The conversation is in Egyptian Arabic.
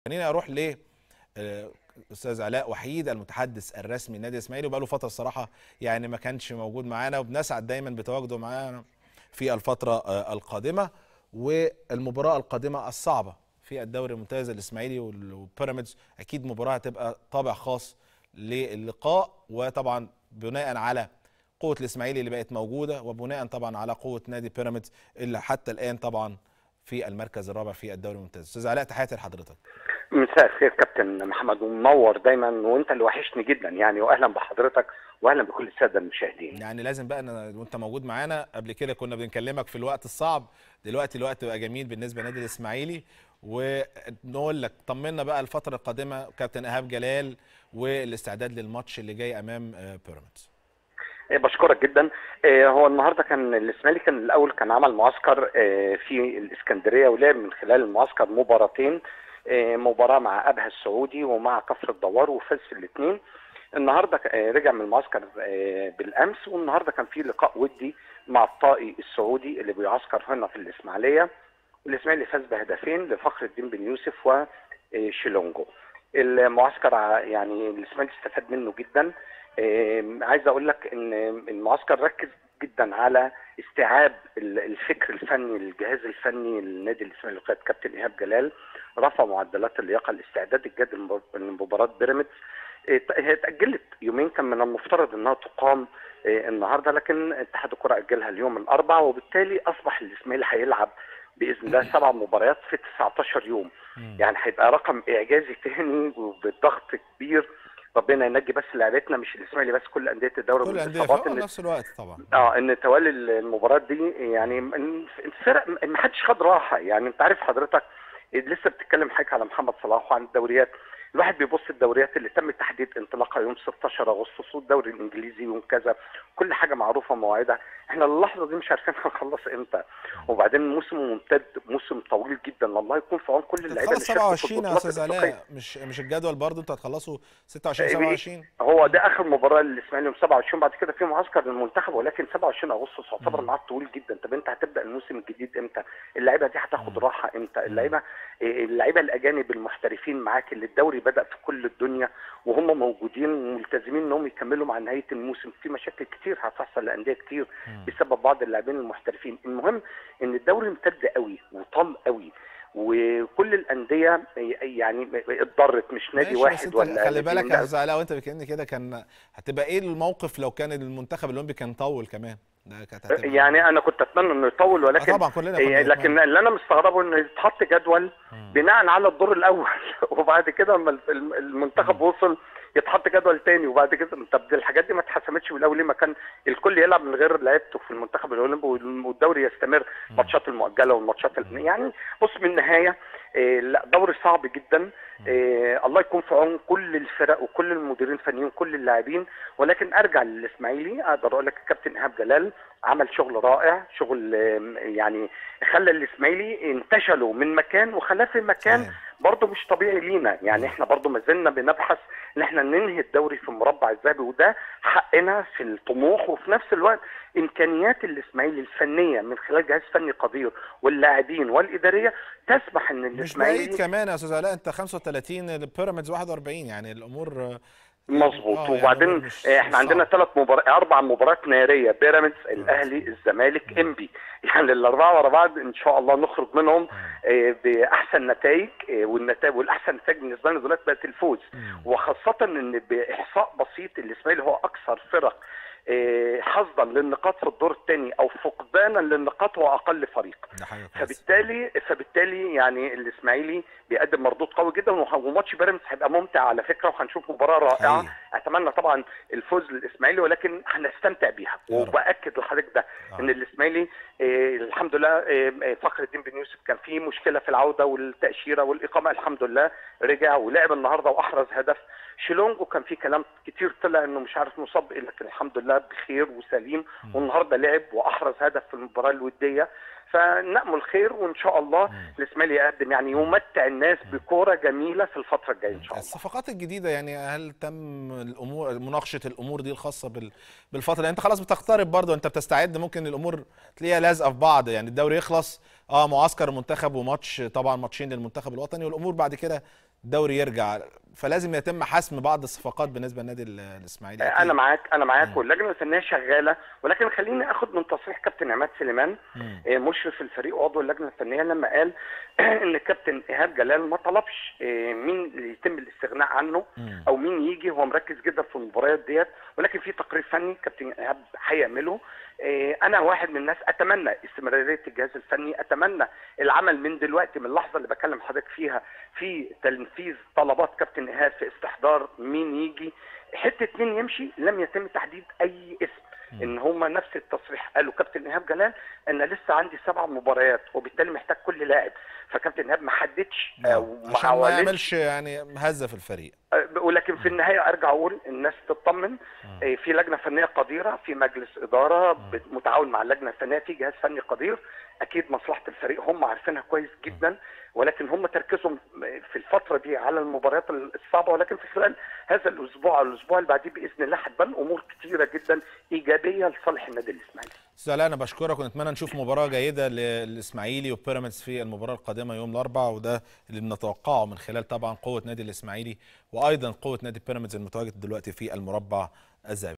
خليني اروح ل استاذ علاء وحيد المتحدث الرسمي للنادي الاسماعيلي وبقاله فتره الصراحه يعني ما كانش موجود معانا وبنسعد دايما بتواجده معانا في الفتره القادمه والمباراه القادمه الصعبه في الدوري الممتاز الاسماعيلي والبيراميدز اكيد مباراه هتبقى طابع خاص للقاء وطبعا بناء على قوه الاسماعيلي اللي بقت موجوده وبناء طبعا على قوه نادي بيراميدز اللي حتى الان طبعا في المركز الرابع في الدوري الممتاز استاذ علاء تحياتي لحضرتك مساء الخير كابتن محمد ومنور دايما وانت اللي وحشني جدا يعني واهلا بحضرتك واهلا بكل الساده المشاهدين يعني لازم بقى أنا وانت موجود معانا قبل كده كنا بنكلمك في الوقت الصعب دلوقتي الوقت بقى جميل بالنسبه للنادي الاسماعيلي ونقول لك طمنا بقى الفتره القادمه كابتن ايهاب جلال والاستعداد للماتش اللي جاي امام بيراميدز بشكرك جدا هو النهارده كان الاسماعيلي كان الاول كان عمل معسكر في الاسكندريه ولعب من خلال المعسكر مباراتين مباراه مع ابها السعودي ومع كفر الدوار وفاز في الاثنين النهارده رجع من المعسكر بالامس والنهارده كان في لقاء ودي مع الطائي السعودي اللي بيعسكر هنا في الاسماعيليه الاسماعيلي فاز بهدفين لفخر الدين بن يوسف وشيلونجو المعسكر يعني الاسماعيلي استفاد منه جدا عايز اقول لك ان المعسكر ركز جدا على استيعاب الفكر الفني الجهاز الفني للنادي الاسماعيلي قياده كابتن ايهاب جلال رفع معدلات اللياقه الاستعداد الجاد لمباراه بيراميدز هي اتاجلت يومين كان من المفترض انها تقام النهارده لكن اتحاد الكره اجلها اليوم الاربعاء وبالتالي اصبح الاسماعيلي هيلعب باذن الله سبع مباريات في 19 يوم يعني هيبقى رقم اعجازي تاني وبضغط كبير ربنا ينجي بس لعبتنا مش الاسماعيلي بس كل انديه الدوري كل الانديه في نفس الوقت طبعا اه ان توالي المباريات دي يعني الفرق ما حدش خد راحه يعني انت عارف حضرتك لسه بتتكلم حضرتك على محمد صلاح وعن الدوريات الواحد بيبص الدوريات اللي تم تحديد انطلاقها يوم 16 اغسطس والدوري الانجليزي يوم كذا كل حاجه معروفه مواعيدها احنا اللحظه دي مش عارفين هنخلص امتى وبعدين موسم ممتد موسم طويل جدا الله يكون في عون كل اللعيبه اللي 27 يا استاذ علاء مش مش الجدول برضه انتوا هتخلصوا 26 27 هو ده اخر مباراه للاسماعيلي يوم 27 بعد كده في معسكر للمنتخب ولكن 27 اغسطس يعتبر ميعاد طويل جدا طب انت هتبدا الموسم الجديد امتى اللعيبه دي هتاخد راحه امتى اللعيبه اللعيبه الاجانب المحترفين معاك اللي الدوري بدا في كل الدنيا وهم موجودين وملتزمين انهم يكملوا مع نهايه الموسم في مشاكل كتير هتحصل لانديه كتير بسبب بعض اللاعبين المحترفين المهم ان الدوري امتد قوي وطال قوي وكل الانديه يعني اتضرت مش نادي واحد ولا خلي بالك يا استاذ علاء وانت بتكلمني كده كان هتبقى ايه الموقف لو كان المنتخب الاولمبي كان طول كمان ده كانت يعني انا كنت اتمنى انه يطول ولكن طبعا كلنا لكن اللي انا مستغربه انه يتحط جدول بناء على الدور الاول وبعد كده لما المنتخب وصل يتحط جدول تاني وبعد كده طب دي الحاجات دي ما اتحسمتش من الاول ليه ما كان الكل يلعب من غير لعيبته في المنتخب الاولمبي والدوري يستمر ماتشات المؤجله والماتشات يعني بص من النهايه لا دوري صعب جدا إيه الله يكون في عون كل الفرق وكل المديرين الفنيين وكل اللاعبين ولكن ارجع للاسماعيلي اقدر اقول لك الكابتن ايهاب جلال عمل شغل رائع شغل يعني خلى الاسماعيلي انتشلوا من مكان وخلاه في مكان برضه مش طبيعي لينا يعني احنا برضه ما زلنا بنبحث ان احنا ننهي الدوري في المربع الذهبي وده حقنا في الطموح وفي نفس الوقت امكانيات الاسماعيلي الفنيه من خلال جهاز فني قدير واللاعبين والاداريه تسمح ان الاسماعيلي مش بعيد كمان يا استاذ علاء انت 35 البيراميدز 41 يعني الامور مظبوط آه وبعدين يعني احنا عندنا ثلاث مباريات اربع مباريات ناريه بيراميدز الاهلي الزمالك انبي يعني الاربعه ورا بعض ان شاء الله نخرج منهم اه باحسن نتائج اه والنتائج والاحسن نتائج بالنسبه لنا دلوقتي بقت الفوز وخاصه ان باحصاء بسيط الاسماعيلي هو اكثر فرق حظا للنقاط في الدور الثاني او فقدانا للنقاط هو اقل فريق فبالتالي فبالتالي يعني الاسماعيلي بيقدم مردود قوي جدا وماتش بيراميدز هيبقى ممتع على فكره وهنشوف مباراه رائعه اتمنى طبعا الفوز للاسماعيلي ولكن هنستمتع بيها وباكد لحضرتك ده ان الاسماعيلي آه الحمد لله آه فخر الدين بن يوسف كان في مشكله في العوده والتاشيره والاقامه الحمد لله رجع ولعب النهارده واحرز هدف شيلونجو كان في كلام كتير طلع انه مش عارف مصاب لكن الحمد لله بخير وسليم والنهارده لعب واحرز هدف في المباراه الوديه فنأمل خير وان شاء الله الاسماعيلي يقدم يعني يمتع الناس بكوره جميله في الفتره الجايه ان شاء الله. الصفقات الجديده يعني هل تم الامور مناقشه الامور دي الخاصه بال بالفتره انت خلاص بتقترب برضه انت بتستعد ممكن الامور تلاقيها لازقه في بعض يعني الدوري يخلص اه معسكر المنتخب وماتش طبعا ماتشين للمنتخب الوطني والامور بعد كده الدوري يرجع فلازم يتم حسم بعض الصفقات بالنسبه للنادي ال- الاسماعيلي أكيد. انا معاك انا معاك مم. واللجنه الفنيه شغاله ولكن خليني اخد من تصريح كابتن عماد سليمان مم. آه، مشرف الفريق وعضو اللجنه الفنيه لما قال ان الكابتن ايهاب جلال ما طلبش آه، مين اللي يتم الاستغناء عنه مم. او مين يجي هو مركز جدا في المباريات ديت ولكن في تقرير فني كابتن ايهاب هيعمله آه، انا واحد من الناس اتمنى استمراريه الجهاز الفني اتمنى العمل من دلوقتي من اللحظه اللي بكلم حضرتك فيها في تنفيذ طلبات كابتن ايهاب في استحضار مين يجي حته مين يمشي لم يتم تحديد اي اسم ان هما نفس التصريح قالوا كابتن ايهاب جلال انا لسه عندي سبع مباريات وبالتالي محتاج كل لاعب فكابتن ايهاب ما حددش او ما عشان ما عولتش يعملش يعني هزه في الفريق أه، ولكن في النهايه ارجع اقول الناس تطمن أه، في لجنه فنيه قديره في مجلس اداره بت- متعاون مع اللجنه الفنيه في جهاز فني قدير اكيد مصلحه الفريق هم عارفينها كويس جدا ولكن هم تركيزهم في الفتره دي على المباريات الصعبه ولكن في خلال هذا الاسبوع او الاسبوع اللي بعديه باذن الله هتبان امور كتيره جدا ايجابيه لصالح النادي الاسماعيلي استاذ علاء انا بشكرك ونتمنى نشوف مباراه جيده للاسماعيلي وبيراميدز في المباراه القادمه يوم الاربعاء وده اللي بنتوقعه من خلال طبعا قوه نادي الاسماعيلي وايضا قوه نادي بيراميدز المتواجد دلوقتي في المربع الذهبي